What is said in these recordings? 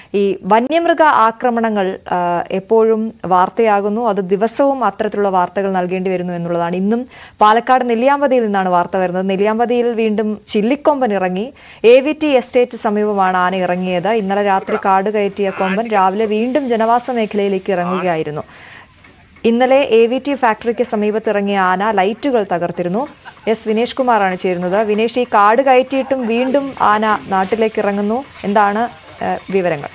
ഈ വന്യമൃഗ ആക്രമണങ്ങൾ ആ, എപ്പോഴും വാർത്തയാകുന്നു അത് ദിവസവും അത്തരത്തിലുള്ള വാർത്തകൾ നൽകേണ്ടി വരുന്നു എന്നുള്ളതാണ് ഇന്നും പാലക്കാട് നെല്ലിയാമ്പതിയിൽ നിന്നാണ് വാർത്ത വരുന്നത് നെല്ലിയാമ്പതിയിൽ വീണ്ടും ചില്ലിക്കൊമ്പൻ ഇറങ്ങി എ വി ടി എസ്റ്റേറ്റ് സമീപമാണ് ആന ഇറങ്ങിയത് ഇന്നലെ രാത്രി കാട് കയറ്റിയ കൊമ്പൻ രാവിലെ വീണ്ടും ജനവാസ മേഖലയിലേക്ക് ഇറങ്ങുകയായിരുന്നു ഇന്നലെ എ വി ടി ഫാക്ടറിക്ക് സമീപത്ത് ഇറങ്ങിയ ആന ലൈറ്റുകൾ തകർത്തിരുന്നു എസ് വിനേഷ് കുമാറാണ് ചേരുന്നത് വിനേഷ് ഈ കാട് കയറ്റിയിട്ടും വീണ്ടും ആന നാട്ടിലേക്ക് ഇറങ്ങുന്നു എന്താണ് ഏഹ്, വിവരങ്ങൾ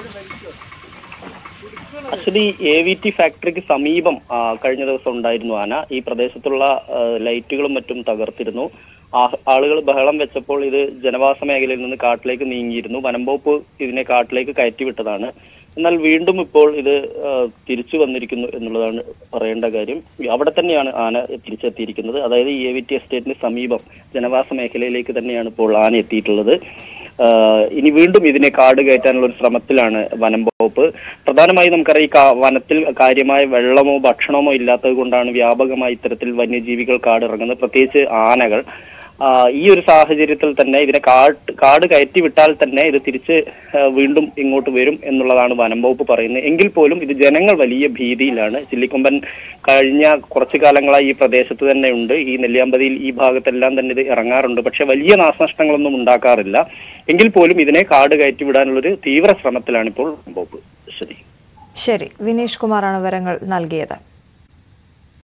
അശ്വതി എ വി ടി ഫാക്ടറിക്ക് സമീപം ആ, കഴിഞ്ഞ ദിവസം ഉണ്ടായിരുന്നു ആന ഈ പ്രദേശത്തുള്ള ആ, ലൈറ്റുകളും മറ്റും തകർത്തിരുന്നു ആളുകൾ ബഹളം വെച്ചപ്പോൾ ഇത് ജനവാസ മേഖലയിൽ നിന്ന് കാട്ടിലേക്ക് നീങ്ങിയിരുന്നു വനംവകുപ്പ് ഇതിനെ കാട്ടിലേക്ക് കയറ്റിവിട്ടതാണ് എന്നാൽ വീണ്ടും ഇപ്പോൾ ഇത് ആ, തിരിച്ചു വന്നിരിക്കുന്നു എന്നുള്ളതാണ് പറയേണ്ട കാര്യം അവിടെ തന്നെയാണ് ആന തിരിച്ചെത്തിയിരിക്കുന്നത് അതായത് ഈ എ വി ടി എസ്റ്റേറ്റിന് സമീപം ജനവാസ മേഖലയിലേക്ക് തന്നെയാണ് ഇപ്പോൾ ആന എത്തിയിട്ടുള്ളത് ആഹ് ഇനി വീണ്ടും ഇതിനെ കാട് കയറ്റാനുള്ള ഒരു ശ്രമത്തിലാണ് വനം വകുപ്പ് പ്രധാനമായും നമുക്കറിയാം ഈ കാ- വനത്തിൽ കാര്യമായ വെള്ളമോ ഭക്ഷണമോ ഇല്ലാത്തത് കൊണ്ടാണ് വ്യാപകമായി ഇത്തരത്തിൽ വന്യജീവികൾ കാടിറങ്ങുന്നത് പ്രത്യേകിച്ച് ആനകൾ ആഹ് ഈ ഒരു സാഹചര്യത്തിൽ തന്നെ ഇതിനെ കാട് കാട് കയറ്റി വിട്ടാൽ തന്നെ ഇത് തിരിച്ച് ആഹ് വീണ്ടും ഇങ്ങോട്ട് വരും എന്നുള്ളതാണ് വനം വകുപ്പ് പറയുന്നത് എങ്കിൽ പോലും ഇത് ജനങ്ങൾ വലിയ ഭീതിയിലാണ് ചില്ലിക്കൊമ്പൻ കഴിഞ്ഞ കുറച്ചു കാലങ്ങളായി ഈ പ്രദേശത്ത് തന്നെ ഉണ്ട് ഈ നെല്ലിയാമ്പതിയിൽ ഈ ഭാഗത്തെല്ലാം തന്നെ ഇത് ഇറങ്ങാറുണ്ട് പക്ഷെ വലിയ നാശനഷ്ടങ്ങളൊന്നും ഉണ്ടാക്കാറില്ല എങ്കിൽ പോലും ഇതിനെ കാട് കയറ്റി വിടാനുള്ളൊരു തീവ്ര ശ്രമത്തിലാണ് ഇപ്പോൾ വനം വകുപ്പ് ശരി ശരി വിനേഷ് കുമാറാണ് വിവരങ്ങൾ നൽകിയത്